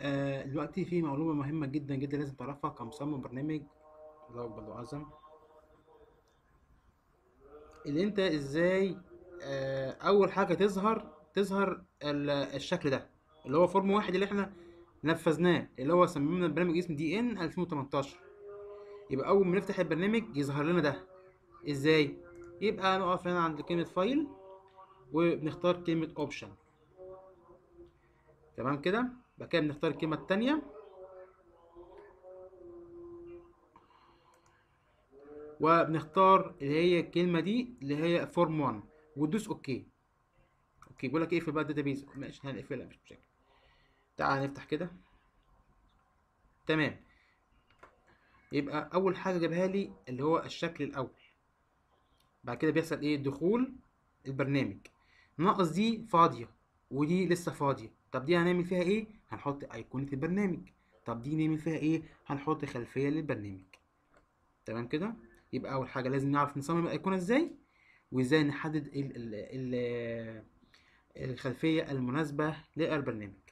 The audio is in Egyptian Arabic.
آه دلوقتي في معلومة مهمة جدا جدا لازم تعرفها كمصمم برنامج الله أكبر الله أعظم اللي انت ازاي آه اول حاجة تظهر تظهر ال- الشكل ده اللي هو فورم واحد اللي احنا نفذناه اللي هو صممنا البرنامج اسمه دي ان 2018 يبقى اول ما نفتح البرنامج يظهر لنا ده ازاي يبقى نقف هنا عند كلمة فايل وبنختار كلمة اوبشن تمام كده بعد كده بنختار الكلمة التانية وبنختار اللي هي الكلمة دي اللي هي فورم 1 وتدوس اوكي اوكي بيقول لك اقفل بقى الداتابيز ماشي هنقفلها مش مشاكل تعال نفتح كده تمام يبقى اول حاجة جابها لي اللي هو الشكل الاول بعد كده بيحصل ايه دخول البرنامج ناقص دي فاضية ودي لسه فاضية طب دي هنعمل فيها ايه هنحط ايقونة البرنامج طب دي نعمل فيها ايه هنحط خلفية للبرنامج تمام كده يبقى اول حاجة لازم نعرف نصمم الايقونة ازاي وازاي نحدد ال ال ال الخلفية المناسبة للبرنامج